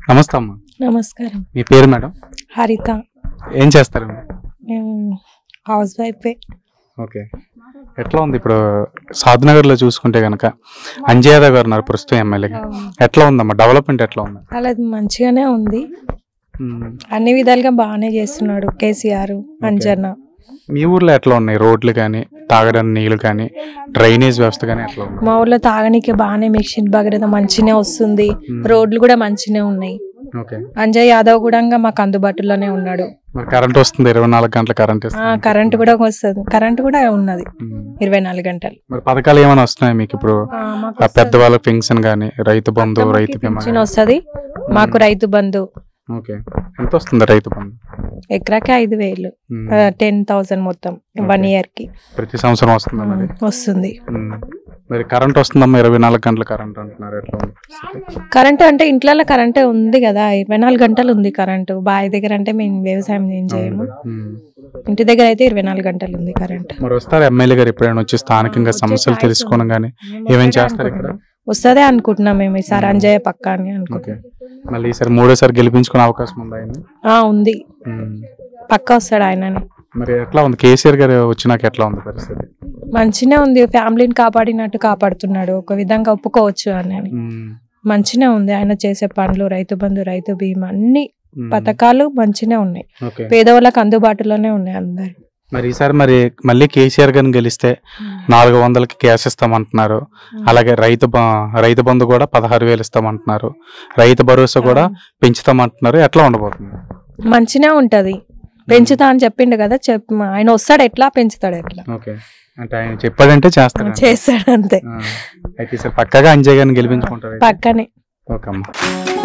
నమస్తే అమ్మా నమస్కారం మీ పేరు మేడం హరిత ఏం చేస్తారు మేము హౌస్ వైఫే ఓకే ఎట్లా ఉంది ఇప్పుడు సాధనగర్లో చూసుకుంటే కనుక అంజయ్ యాదవ్ గారు ఉన్నారు ప్రస్తుతం ఎమ్మెల్యేగా ఎట్లా ఉందమ్మా డెవలప్మెంట్ ఎట్లా ఉంది అలా మంచిగానే ఉంది అన్ని విధాలుగా బాగానే చేస్తున్నాడు కేసీఆర్ అంజన్న మీ ఊర్లో ఎట్లా ఉన్నాయి రోడ్లు కానీ తాగడానికి నీళ్లు కానీ డ్రైనేజ్ వ్యవస్థ కానీ ఎట్లా ఉంది మా ఊర్లో తాగనీకి బాగానే మిషన్ భగీరథ మంచినే వస్తుంది రోడ్లు కూడా మంచినే ఉన్నాయి ఓకే అంజయ్ యాదవ్ కూడా మాకు అందుబాటులోనే ఉన్నాడు మరి కరెంట్ వస్తుంది ఇరవై నాలుగు గంటల కరెంట్ ఆ ఇస్తుంది కరెంట్ కూడా వస్తుంది కరెంట్ కూడా ఉన్నది ఉమ్. ఇరవై నాలుగు గంటలు మరి పథకాలు ఏమైనా వస్తున్నాయి మీకు ఇప్పుడు ఆ, మాకు ఆ పెద్దవాళ్ళకి పెన్షన్ కానీ రైతు బంధు అత్తమ్మకి రైతు బీమా పింఛన్ వస్తుంది మాకు రైతు బంధు ఓకే ఎంత వస్తుంది రైతు బంధు ఎకరాకి ఐదు వేలు ఉమ్. టెన్ థౌసండ్ మొత్తం వన్ Okay. ఇయర్ కి ప్రతి సంవత్సరం వస్తుందా మరి వస్తుంది ఉమ్. మరి కరెంట్ వస్తుందమ్మా ఇరవై నాలుగు గంటల కరెంట్ అంటున్నారు ఎట్లా ఉంది కరెంట్ అంటే ఇంట్లో కరెంటే ఉంది కదా ఇరవై నాలుగు గంటలు ఉంది కరెంటు బావి దగ్గర అంటే మేము వ్యవసాయం ఏం చేయము ఉమ్. ఇంటి దగ్గర అయితే ఇరవై నాలుగు గంటలు ఉంది కరెంట్ మరి వస్తారు ఎమ్మెల్యే గారు ఎప్పుడైనా వచ్చి స్థానికంగా వచ్చే సమస్యలు ఛాయిస్ తెలుసుకోవడం కానీ ఏమేం చేస్తారు ఇక్కడ వస్తుందే అనుకుంటున్నాం మేము ఈసారి అంజయ్య పక్క అని అనుకుంటున్నాం ఓకే మళ్ళీ ఈసారి మూడోసారి గెలిపించుకునే అవకాశం ఉందా ఆయన ఆ, ఉంది ఉమ్. పక్క వస్తాడు ఆయనని మరి ఎట్లా ఉంది కేసీఆర్ గారు వచ్చినాక ఎట్లా ఉంది పరిస్థితి మంచినే ఉంది ఫ్యామిలీని కాపాడినట్టు కాపాడుతున్నాడు ఒక విధంగా ఒప్పుకోవచ్చు అని ఉమ్. మంచినే ఉంది ఆయన చేసే పనులు రైతు బంధు రైతు బీమా అన్ని ఉమ్. పథకాలు మంచినే ఉన్నాయి ఓకే పేదవాళ్ళకి అందుబాటులోనే ఉన్నాయి అందరు మరి ఈసారి మరి మళ్ళీ కేసీఆర్ గారిని గెలిస్తే నాలుగు వందలకి క్యాష్ ఇస్తామంటున్నారు అలాగే రైతు బ- రైతు బంధు కూడా పదహారు వేలు ఇస్తామంటున్నారు రైతు భరోసా కూడా పెంచుతామంటున్నారు ఎట్లా ఉండబోతుంది మంచినే ఉంటది పెంచుతా అని చెప్పిండు కదా చెప్ ఆయన వస్తాడు ఎట్లా పెంచుతాడు ఎట్లా ఓకే అంటే ఆయన చెప్పాడంటే చేస్తాడు చేస్తాడు అంతే అయితే ఈసారి పక్కగా అంజయ్ గారిని గెలిపించుకుంటారు పక్కనే ఓకే అమ్మా